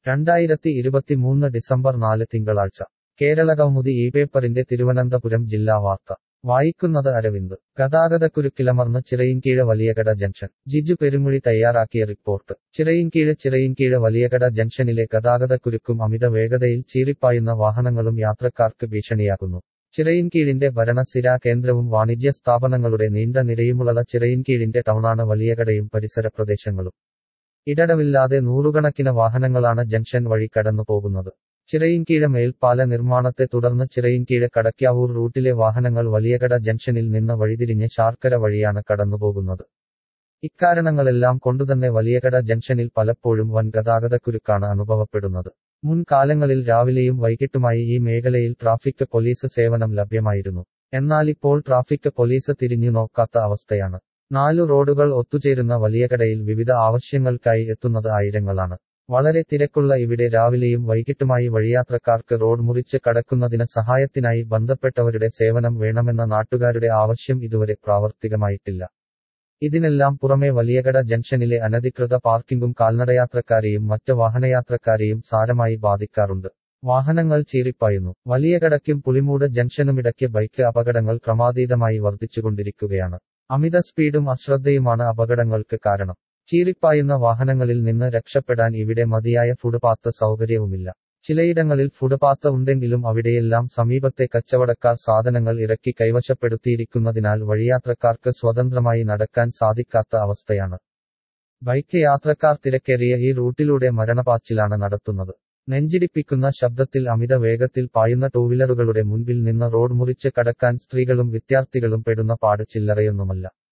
രണ്ടായിരത്തി ഇരുപത്തിമൂന്ന് ഡിസംബർ നാല് തിങ്കളാഴ്ച കേരള കൗമുദി ഈ പേപ്പറിന്റെ തിരുവനന്തപുരം ജില്ലാ വാർത്ത വായിക്കുന്നത് അരവിന്ദ് ഗതാഗതക്കുരുക്കിലമർന്ന് ചിറയിൻകീഴ് വലിയകട ജംഗ്ഷൻ ജിജു പെരുമുഴി തയ്യാറാക്കിയ റിപ്പോർട്ട് ചിറയിൻകീഴ് ചിറയിൻകീഴ് വലിയകട ജംഗ്ഷനിലെ ഗതാഗതക്കുരുക്കും അമിത വേഗതയിൽ ചീറിപ്പായുന്ന വാഹനങ്ങളും യാത്രക്കാർക്ക് ഭീഷണിയാകുന്നു ചിറയിൻകീഴിന്റെ ഭരണസിരാ കേന്ദ്രവും വാണിജ്യ സ്ഥാപനങ്ങളുടെ നീണ്ട നിരയുമുള്ള ചിറയിൻകീഴിന്റെ ടൗണാണ് വലിയകടയും പരിസര പ്രദേശങ്ങളും ഇടടവില്ലാതെ നൂറുകണക്കിന് വാഹനങ്ങളാണ് ജംഗ്ഷൻ വഴി കടന്നു പോകുന്നത് ചിറയിൻകീഴ് മേൽപ്പാല നിർമ്മാണത്തെ തുടർന്ന് ചിറയിൻകീഴ് കടയ്ക്കാവൂർ റൂട്ടിലെ വാഹനങ്ങൾ വലിയകട ജംഗ്ഷനിൽ നിന്ന് വഴിതിരിഞ്ഞ് ശാർക്കര വഴിയാണ് കടന്നുപോകുന്നത് ഇക്കാരണങ്ങളെല്ലാം കൊണ്ടുതന്നെ വലിയകട ജംഗ്ഷനിൽ പലപ്പോഴും വൻ ഗതാഗതക്കുരുക്കാണ് അനുഭവപ്പെടുന്നത് മുൻകാലങ്ങളിൽ രാവിലെയും വൈകിട്ടുമായി ഈ മേഖലയിൽ ട്രാഫിക് പോലീസ് സേവനം ലഭ്യമായിരുന്നു എന്നാൽ ഇപ്പോൾ ട്രാഫിക് പോലീസ് തിരിഞ്ഞു നോക്കാത്ത അവസ്ഥയാണ് നാലു റോഡുകൾ ഒത്തുചേരുന്ന വലിയകടയിൽ വിവിധ ആവശ്യങ്ങൾക്കായി എത്തുന്നത് ആയിരങ്ങളാണ് വളരെ തിരക്കുള്ള ഇവിടെ രാവിലെയും വൈകിട്ടുമായി വഴിയാത്രക്കാർക്ക് റോഡ് മുറിച്ച് കടക്കുന്നതിന് സഹായത്തിനായി ബന്ധപ്പെട്ടവരുടെ സേവനം വേണമെന്ന നാട്ടുകാരുടെ ആവശ്യം ഇതുവരെ പ്രാവർത്തികമായിട്ടില്ല ഇതിനെല്ലാം പുറമെ വലിയകട ജംഗ്ഷനിലെ അനധികൃത പാർക്കിംഗും കാൽനടയാത്രക്കാരെയും മറ്റ് വാഹനയാത്രക്കാരെയും സാരമായി ബാധിക്കാറുണ്ട് വാഹനങ്ങൾ ചീറിപ്പായുന്നു വലിയകടയ്ക്കും പുളിമൂട് ജംഗ്ഷനുമിടയ്ക്ക് ബൈക്ക് അപകടങ്ങൾ ക്രമാതീതമായി വർദ്ധിച്ചുകൊണ്ടിരിക്കുകയാണ് അമിത സ്പീഡും അശ്രദ്ധയുമാണ് അപകടങ്ങൾക്ക് കാരണം ചീറിപ്പായുന്ന വാഹനങ്ങളിൽ നിന്ന് രക്ഷപ്പെടാൻ ഇവിടെ മതിയായ ഫുട്പാത്ത് സൗകര്യവുമില്ല ചിലയിടങ്ങളിൽ ഫുട്പാത്ത് ഉണ്ടെങ്കിലും അവിടെയെല്ലാം സമീപത്തെ കച്ചവടക്കാർ സാധനങ്ങൾ ഇറക്കി കൈവശപ്പെടുത്തിയിരിക്കുന്നതിനാൽ വഴിയാത്രക്കാർക്ക് സ്വതന്ത്രമായി നടക്കാൻ സാധിക്കാത്ത അവസ്ഥയാണ് ബൈക്ക് യാത്രക്കാർ തിരക്കേറിയ ഈ റൂട്ടിലൂടെ മരണപാച്ചിലാണ് നടത്തുന്നത് നെഞ്ചിടിപ്പിക്കുന്ന ശബ്ദത്തിൽ അമിത വേഗത്തിൽ പായുന്ന ടൂവീലറുകളുടെ മുൻപിൽ നിന്ന് റോഡ് മുറിച്ച് കടക്കാൻ സ്ത്രീകളും വിദ്യാർത്ഥികളും പെടുന്ന പാട് ചില്ലറയൊന്നുമല്ല